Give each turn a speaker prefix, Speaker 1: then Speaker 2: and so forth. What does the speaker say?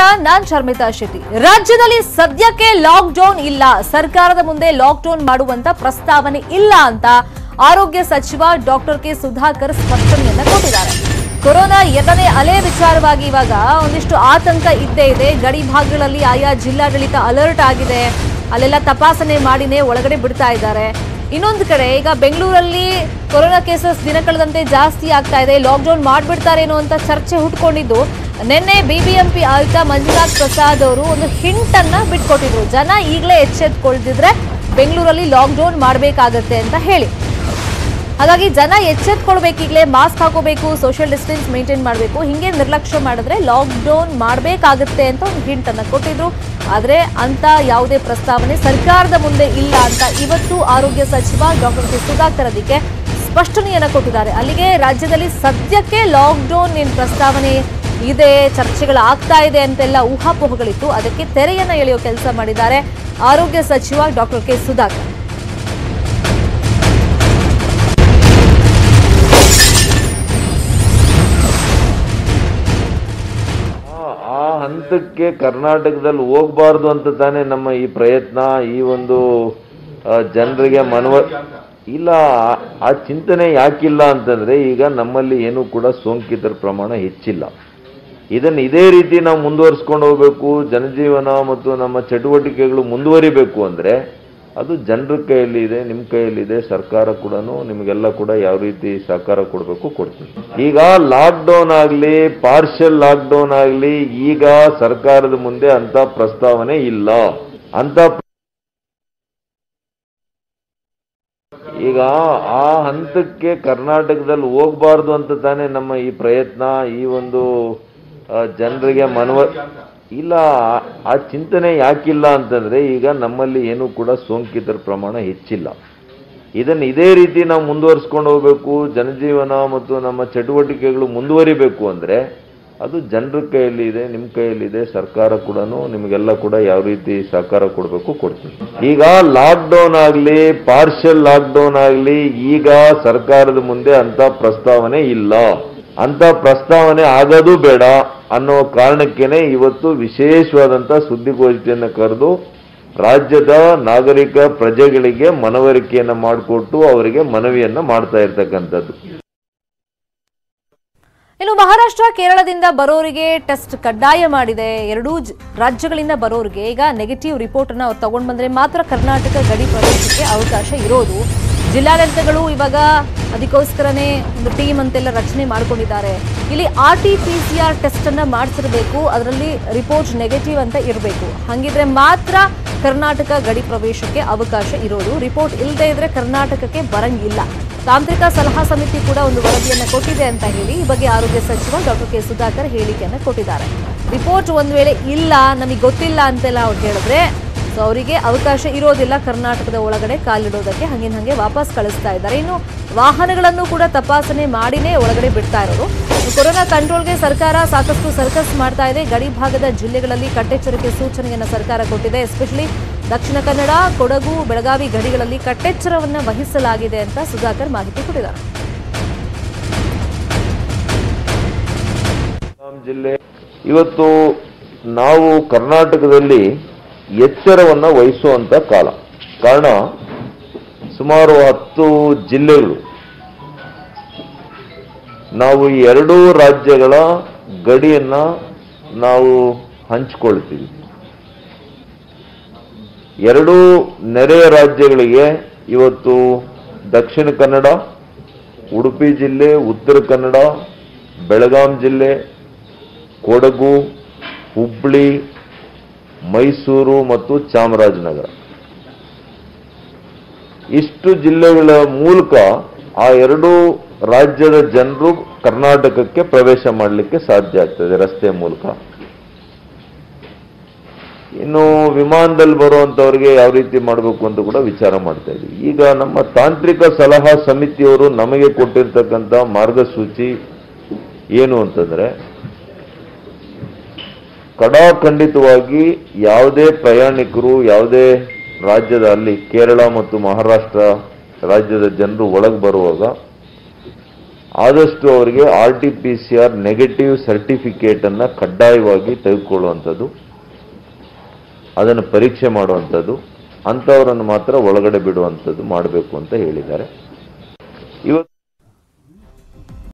Speaker 1: ನಾನ್ ಶರ್ಮಿತಾ ಶೆಟ್ಟಿ ರಾಜ್ಯದಲ್ಲಿ ಸದ್ಯಕ್ಕೆ lock down ಇಲ್ಲ ಸರ್ಕಾರದ ಮುಂದೆ ಲಾಕ್ ಡೌನ್ ಮಾಡುವಂತ ಪ್ರಸ್ತಾವನೆ ಇಲ್ಲ ಅಂತ ಆರೋಗ್ಯ ಸಚಿವ ಡಾಕ್ಟರ್ ಕೆ ಸುಧಾಕರ್ ಸ್ಪಷ್ಟನೆಯನ್ನ ಕೊಟ್ಟಿದ್ದಾರೆ ಕೊರೋನಾ ಎರಡನೇ ಅಲೆ ವಿಚಾರವಾಗಿ ಇವಾಗ ಒಂದಿಷ್ಟು ಆತಂಕ ಇದ್ದೇ ಇದೆ ಗಡಿ ಭಾಗಗಳಲ್ಲಿ ಆಯಾ ಜಿಲ್ಲಾಡಳಿತ ಅಲರ್ಟ್ ಆಗಿದೆ ಅಲ್ಲೆಲ್ಲ ತಪಾಸಣೆ ಮಾಡಿನೇ ಒಳಗಡೆ ಬಿಡ್ತಾ ಇದ್ದಾರೆ ಇನ್ನೊಂದು ಕಡೆ ಈಗ ಬೆಂಗಳೂರಲ್ಲಿ ಕೊರೋನಾ ಕೇಸಸ್ ದಿನ ಕಳೆದಂತೆ ಜಾಸ್ತಿ ಆಗ್ತಾ ಇದೆ ಲಾಕ್ಡೌನ್ ಮಾಡ್ಬಿಡ್ತಾರೇನೋ ಅಂತ ಚರ್ಚೆ ಹುಟ್ಕೊಂಡಿದ್ದು ನಿನ್ನೆ ಬಿಬಿಎಂಪಿ ಆಯುಕ್ತ ಮಂಜುನಾಥ್ ಪ್ರಸಾದ್ ಅವರು ಒಂದು ಹಿಂಟ್ ಅನ್ನ ಬಿಟ್ಕೊಟ್ಟಿದ್ರು ಜನ ಈಗಲೇ ಎಚ್ಚೆತ್ಕೊಳ್ದಿದ್ರೆ ಬೆಂಗಳೂರಲ್ಲಿ ಲಾಕ್ಡೌನ್ ಮಾಡಬೇಕಾಗತ್ತೆ ಅಂತ ಹೇಳಿ ಹಾಗಾಗಿ ಜನ ಎಚ್ಚೆತ್ಕೊಳ್ಬೇಕೀಗಲೇ ಮಾಸ್ಕ್ ಹಾಕೋಬೇಕು ಸೋಷಿಯಲ್ ಡಿಸ್ಟೆನ್ಸ್ ಮೇಂಟೈನ್ ಮಾಡಬೇಕು ಹಿಂಗೆ ನಿರ್ಲಕ್ಷ್ಯ ಮಾಡಿದ್ರೆ ಲಾಕ್ಡೌನ್ ಮಾಡಬೇಕಾಗತ್ತೆ ಅಂತ ಒಂದು ಹಿಂಟ್ ಅನ್ನ ಕೊಟ್ಟಿದ್ರು ಆದ್ರೆ ಅಂತ ಯಾವುದೇ ಪ್ರಸ್ತಾವನೆ ಸರ್ಕಾರದ ಮುಂದೆ ಇಲ್ಲ ಅಂತ ಇವತ್ತು ಆರೋಗ್ಯ ಸಚಿವ ಡಾಕ್ಟರ್ ಕೆ ಸುಧಾಕರ್ ಅದಕ್ಕೆ ಸ್ಪಷ್ಟನೆಯನ್ನ ಕೊಟ್ಟಿದ್ದಾರೆ ಅಲ್ಲಿಗೆ ರಾಜ್ಯದಲ್ಲಿ ಸದ್ಯಕ್ಕೆ ಲಾಕ್ಡೌನ್ ಏನ್ ಪ್ರಸ್ತಾವನೆ ಇದೆ ಚರ್ಚೆಗಳಾಗ್ತಾ ಇದೆ ಅಂತೆಲ್ಲ ಊಹಾಪೋಹಗಳಿತ್ತು ಅದಕ್ಕೆ ತೆರೆಯನ್ನ ಎಳೆಯೋ ಕೆಲಸ ಮಾಡಿದ್ದಾರೆ ಆರೋಗ್ಯ ಸಚಿವ ಡಾಕ್ಟರ್ ಕೆ ಸುಧಾಕರ್
Speaker 2: ಆ- ಆ ಹಂತಕ್ಕೆ ಕರ್ನಾಟಕದಲ್ಲಿ ಹೋಗ್ಬಾರ್ದು ಅಂತ ತಾನೇ ನಮ್ಮ ಈ ಪ್ರಯತ್ನ ಈ ಒಂದು ಜನರಿಗೆ ಮನವ ಇಲ್ಲ ಆ- ಆ ಚಿಂತನೆ ಯಾಕಿಲ್ಲ ಅಂತಂದ್ರೆ ಈಗ ನಮ್ಮಲ್ಲಿ ಏನೂ ಕೂಡ ಸೋಂಕಿತರ ಪ್ರಮಾಣ ಹೆಚ್ಚಿಲ್ಲ ಇದನ್ನು ಇದೇ ರೀತಿ ನಾವು ಮುಂದುವರಿಸ್ಕೊಂಡು ಹೋಗ್ಬೇಕು ಜನಜೀವನ ಮತ್ತು ನಮ್ಮ ಚಟುವಟಿಕೆಗಳು ಮುಂದುವರಿಬೇಕು ಅಂದ್ರೆ ಅದು ಜನರ ಕೈಯಲ್ಲಿ ಇದೆ ನಿಮ್ಮ ಕೈಯಲ್ಲಿದೆ ಸರ್ಕಾರ ಕೂಡ ನಿಮಗೆಲ್ಲ ಕೂಡ ಯಾವ ರೀತಿ ಸಹಕಾರ ಕೊಡಬೇಕು ಕೊಡ್ತೀವಿ ಈಗ ಲಾಕ್ಡೌನ್ ಆಗಲಿ ಪಾರ್ಷಲ್ ಲಾಕ್ಡೌನ್ ಆಗಲಿ ಈಗ ಸರ್ಕಾರದ ಮುಂದೆ ಅಂತ ಪ್ರಸ್ತಾವನೆ ಇಲ್ಲ ಅಂತ ಈಗ ಆ ಹಂತಕ್ಕೆ ಕರ್ನಾಟಕದಲ್ಲಿ ಹೋಗ್ಬಾರ್ದು ಅಂತ ತಾನೇ ನಮ್ಮ ಈ ಪ್ರಯತ್ನ ಈ ಒಂದು ಜನರಿಗೆ ಮನವ ಇಲ್ಲ ಆ- ಆ ಚಿಂತನೆ ಯಾಕಿಲ್ಲ ಅಂತಂದ್ರೆ ಈಗ ನಮ್ಮಲ್ಲಿ ಏನೂ ಕೂಡ ಸೋಂಕಿತರ ಪ್ರಮಾಣ ಹೆಚ್ಚಿಲ್ಲ ಇದನ್ನು ಇದೇ ರೀತಿ ನಾವು ಮುಂದುವರಿಸ್ಕೊಂಡು ಹೋಗ್ಬೇಕು ಜನಜೀವನ ಮತ್ತು ನಮ್ಮ ಚಟುವಟಿಕೆಗಳು ಮುಂದುವರಿಬೇಕು ಅಂದ್ರೆ ಅದು ಜನರ ಕೈಯಲ್ಲಿ ಇದೆ ನಿಮ್ಮ ಕೈಯಲ್ಲಿದೆ ಸರ್ಕಾರ ಕೂಡ ನಿಮಗೆಲ್ಲ ಕೂಡ ಯಾವ ರೀತಿ ಸಹಕಾರ ಕೊಡಬೇಕು ಕೊಡ್ತೀವಿ ಈಗ ಲಾಕ್ಡೌನ್ ಆಗಲಿ ಪಾರ್ಷಲ್ ಲಾಕ್ಡೌನ್ ಆಗಲಿ ಈಗ ಸರ್ಕಾರದ ಮುಂದೆ ಅಂತ ಪ್ರಸ್ತಾವನೆ ಇಲ್ಲ ಅಂತ ಪ್ರಸ್ತಾವನೆ ಆಗೋದು ಬೇಡ ಅನ್ನೋ ಕಾರಣಕ್ಕೇನೆ ಇವತ್ತು ವಿಶೇಷವಾದಂಥ ಸುದ್ದಿಗೋಷ್ಠಿಯನ್ನು ಕರೆದು ರಾಜ್ಯದ ನಾಗರಿಕ ಪ್ರಜೆಗಳಿಗೆ ಮನವರಿಕೆಯನ್ನು ಮಾಡಿಕೊಟ್ಟು ಅವರಿಗೆ ಮನವಿಯನ್ನ ಮಾಡ್ತಾ ಇರ್ತಕ್ಕಂಥದ್ದು
Speaker 1: ಇನ್ನು ಮಹಾರಾಷ್ಟ್ರ ಕೇರಳದಿಂದ ಬರೋರಿಗೆ ಟೆಸ್ಟ್ ಕಡ್ಡಾಯ ಮಾಡಿದೆ ಎರಡೂ ಜ- ರಾಜ್ಯಗಳಿಂದ ಬರೋರಿಗೆ ಈಗ ನೆಗೆಟಿವ್ ರಿಪೋರ್ಟ್ ಅನ್ನ ಅವ್ರು ತಗೊಂಡ್ ಬಂದ್ರೆ ಮಾತ್ರ ಕರ್ನಾಟಕ ಗಡಿ ಪ್ರವೇಶಕ್ಕೆ ಅವಕಾಶ ಇರೋದು ಜಿಲ್ಲಾಡಳಿತಗಳು ಇವಾಗ ಅದಕ್ಕೋಸ್ಕರನೇ ಒಂದು ಟೀಮ್ ಅಂತೆಲ್ಲ ರಚನೆ ಮಾಡ್ಕೊಂಡಿದ್ದಾರೆ ಇಲ್ಲಿ R T P C R test ಅನ್ನ ಮಾಡಿಸಿರ್ಬೇಕು ಅದರಲ್ಲಿ ರಿಪೋರ್ಟ್ ನೆಗೆಟಿವ್ ಅಂತ ಇರಬೇಕು ಹಂಗಿದ್ರೆ ಮಾತ್ರ ಕರ್ನಾಟಕ ಗಡಿ ಪ್ರವೇಶಕ್ಕೆ ಅವಕಾಶ ಇರೋದು ರಿಪೋರ್ಟ್ ಇಲ್ಲದೆ ಇದ್ರೆ ಕರ್ನಾಟಕಕ್ಕೆ ಬರಂಗಿಲ್ಲ ತಾಂತ್ರಿಕ ಸಲಹಾ ಸಮಿತಿ ಕೂಡ ಒಂದು ವರದಿಯನ್ನು ಕೊಟ್ಟಿದೆ ಅಂತ ಹೇಳಿ ಈ ಬಗ್ಗೆ ಆರೋಗ್ಯ ಸಚಿವ ಡಾಕ್ಟರ್ ಕೆ ಸುಧಾಕರ್ ಹೇಳಿಕೆಯನ್ನು ಕೊಟ್ಟಿದ್ದಾರೆ ರಿಪೋರ್ಟ್ ಒಂದ್ ವೇಳೆ ಇಲ್ಲ ನಮಗೆ ಗೊತ್ತಿಲ್ಲ ಅಂತೆಲ್ಲ ಅವ್ರು ಹೇಳಿದ್ರೆ ಸೊ ಅವರಿಗೆ ಅವಕಾಶ ಇರೋದಿಲ್ಲ ಕರ್ನಾಟಕದ ಒಳಗಡೆ ಕಾಲಿಡೋದಕ್ಕೆ ಹಂಗಿನ ಹಂಗೆ ವಾಪಸ್ ಕಳಿಸ್ತಾ ಇದ್ದಾರೆ ಇನ್ನು ವಾಹನಗಳನ್ನು ಕೂಡ ತಪಾಸಣೆ ಮಾಡಿನೇ ಒಳಗಡೆ ಬಿಡ್ತಾ ಇರೋದು ಇನ್ನು ಕೊರೋನಾ ಕಂಟ್ರೋಲ್ಗೆ ಸರ್ಕಾರ ಸಾಕಷ್ಟು ಸರ್ಕಸ್ ಮಾಡ್ತಾ ಇದೆ ಗಡಿ ಭಾಗದ ಜಿಲ್ಲೆಗಳಲ್ಲಿ ಕಟ್ಟೆಚ್ಚರಿಕೆ ಸೂಚನೆಯನ್ನು ಸರ್ಕಾರ ಕೊಟ್ಟಿದೆ ಎಸ್ಪೆಷಲಿ ದಕ್ಷಿಣ ಕನ್ನಡ ಕೊಡಗು ಬೆಳಗಾವಿ ಗಡಿಗಳಲ್ಲಿ ಕಟ್ಟೆಚ್ಚರವನ್ನ ವಹಿಸಲಾಗಿದೆ ಅಂತ ಸುಧಾಕರ್ ಮಾಹಿತಿ ಕೊಟ್ಟಿದ್ದಾರೆ
Speaker 2: ಬೆಳಗಾಂ ಜಿಲ್ಲೆ ಇವತ್ತು ನಾವು ಕರ್ನಾಟಕದಲ್ಲಿ ಎಚ್ಚರವನ್ನು ವಹಿಸುವಂತ ಕಾಲ ಕಾರಣ ಸುಮಾರು ಹತ್ತು ಜಿಲ್ಲೆಗಳು ನಾವು ಈ ಎರಡೂ ರಾಜ್ಯಗಳ ಗಡಿಯನ್ನ ನಾವು ಹಂಚಿಕೊಳ್ತೀವಿ ಎರಡೂ ನೆರೆಯ ರಾಜ್ಯಗಳಿಗೆ ಇವತ್ತು ದಕ್ಷಿಣ ಕನ್ನಡ ಉಡುಪಿ ಜಿಲ್ಲೆ ಉತ್ತರ ಕನ್ನಡ ಬೆಳಗಾಂ ಜಿಲ್ಲೆ ಕೊಡಗು ಹುಬ್ಳಿ ಮೈಸೂರು ಮತ್ತು ಚಾಮರಾಜನಗರ ಇಷ್ಟು ಜಿಲ್ಲೆಗಳ ಮೂಲಕ ಆ ಎರಡು ರಾಜ್ಯದ ಜನರು ಕರ್ನಾಟಕಕ್ಕೆ ಪ್ರವೇಶ ಮಾಡಲಿಕ್ಕೆ ಸಾಧ್ಯ ಆಗ್ತದೆ ರಸ್ತೆ ಮೂಲಕ ಇನ್ನು ವಿಮಾನದಲ್ಲಿ ಬರುವಂತವ್ರಿಗೆ ಯಾವ ರೀತಿ ಮಾಡಬೇಕು ಅಂತ ಕೂಡ ವಿಚಾರ ಮಾಡ್ತಾ ಇದ್ದೀವಿ ಈಗ ನಮ್ಮ ತಾಂತ್ರಿಕ ಸಲಹಾ ಸಮಿತಿಯವರು ನಮಗೆ ಕೊಟ್ಟಿರ್ತಕ್ಕಂಥ ಮಾರ್ಗಸೂಚಿ ಏನು ಅಂತಂದ್ರೆ ಕಡಾಖಂಡಿತವಾಗಿ ಯಾವುದೇ ಪ್ರಯಾಣಿಕರು ಯಾವುದೇ ರಾಜ್ಯದ ಅಲ್ಲಿ ಕೇರಳ ಮತ್ತು ಮಹಾರಾಷ್ಟ್ರ ರಾಜ್ಯದ ಜನರು ಒಳಗೆ ಬರುವಾಗ ಆದಷ್ಟು ಅವರಿಗೆ R T P C R negative ಸರ್ಟಿಫಿಕೇಟನ್ನು ಕಡ್ಡಾಯವಾಗಿ ತೆಗೆದುಕೊಳ್ಳುವಂಥದ್ದು ಅದನ್ನು ಪರೀಕ್ಷೆ ಮಾಡುವಂಥದ್ದು ಅಂಥವರನ್ನು ಮಾತ್ರ ಒಳಗಡೆ ಬಿಡುವಂಥದ್ದು ಮಾಡಬೇಕು ಅಂತ ಹೇಳಿದ್ದಾರೆ ಇವತ್ತು